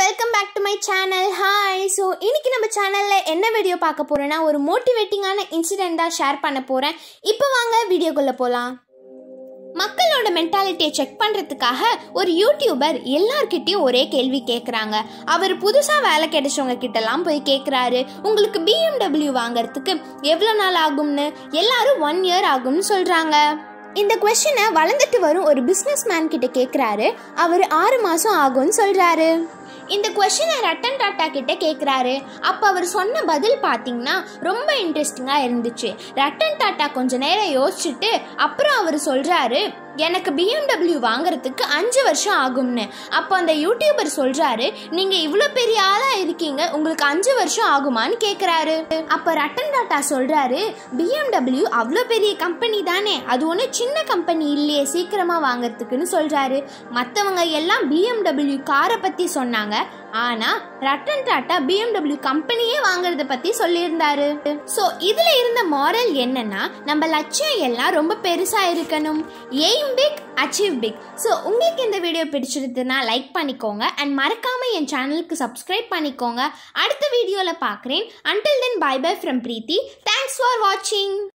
welcome back to my channel hi so இன்னைக்கு நம்ம சேனலில் என்ன வீடியோ பார்க்க போகிறோன்னா ஒரு மோட்டிவேட்டிங்கான இன்சிடென்ட் தான் ஷேர் பண்ண போகிறேன் இப்போ வாங்க வீடியோக்குள்ளே போகலாம் மக்களோட மென்டாலிட்டியை செக் பண்ணுறதுக்காக ஒரு யூடியூபர் எல்லார்கிட்டயும் ஒரே கேள்வி கேட்குறாங்க அவர் புதுசாக வேலை கிடைச்சவங்க கிட்டலாம் போய் கேட்குறாரு உங்களுக்கு பிஎம்டபிள்யூ வாங்குறதுக்கு எவ்வளோ நாள் ஆகும்னு எல்லாரும் ஒன் இயர் ஆகும்னு சொல்கிறாங்க இந்த கொஸ்டினை வளர்ந்துட்டு வரும் ஒரு பிஸ்னஸ் மேன் கிட்ட கேட்குறாரு அவர் ஆறு மாதம் ஆகும்னு சொல்கிறாரு இந்த கொஸ்டினை ரட்டன் டாட்டா கிட்ட கேட்குறாரு அப்போ அவர் சொன்ன பதில் பார்த்தீங்கன்னா ரொம்ப இன்ட்ரெஸ்டிங்காக இருந்துச்சு ரட்டன் டாட்டா கொஞ்ச நேரம் யோசிச்சுட்டு அப்புறம் அவர் சொல்கிறாரு எனக்கு பிஎம்டபிள்யூ வாங்குறதுக்கு அஞ்சு வருஷம் ஆகும்னு அப்போ அந்த யூடியூபர் சொல்கிறாரு நீங்கள் இவ்வளோ பெரிய ஆளாக இருக்கீங்க உங்களுக்கு அஞ்சு வருஷம் ஆகுமான்னு கேட்குறாரு அப்போ ரட்டன் டாட்டா சொல்கிறாரு பிஎம்டபிள்யூ அவ்வளோ பெரிய கம்பெனி தானே அது ஒன்றும் சின்ன கம்பெனி இல்லையே சீக்கிரமாக வாங்குறதுக்குன்னு சொல்கிறாரு மற்றவங்க எல்லாம் பிஎம்டபிள்யூ காரை பற்றி சொன்னாங்க ஆனால் ரட்டன் டாட்டா பிஎம்டபிள்யூ கம்பெனியே வாங்குறத பற்றி சொல்லியிருந்தாரு ஸோ இதில் இருந்த மாரல் என்னன்னா நம்ம லட்சியம் எல்லாம் ரொம்ப பெருசாக இருக்கணும் aim big achieve big so உங்களுக்கு இந்த வீடியோ பிடிச்சிருந்ததுன்னா லைக் பண்ணிக்கோங்க அண்ட் மறக்காமல் என் சேனலுக்கு சப்ஸ்கிரைப் பண்ணிக்கோங்க அடுத்த வீடியோவில் பார்க்குறேன் until then bye bye from Preethi thanks for வாட்சிங்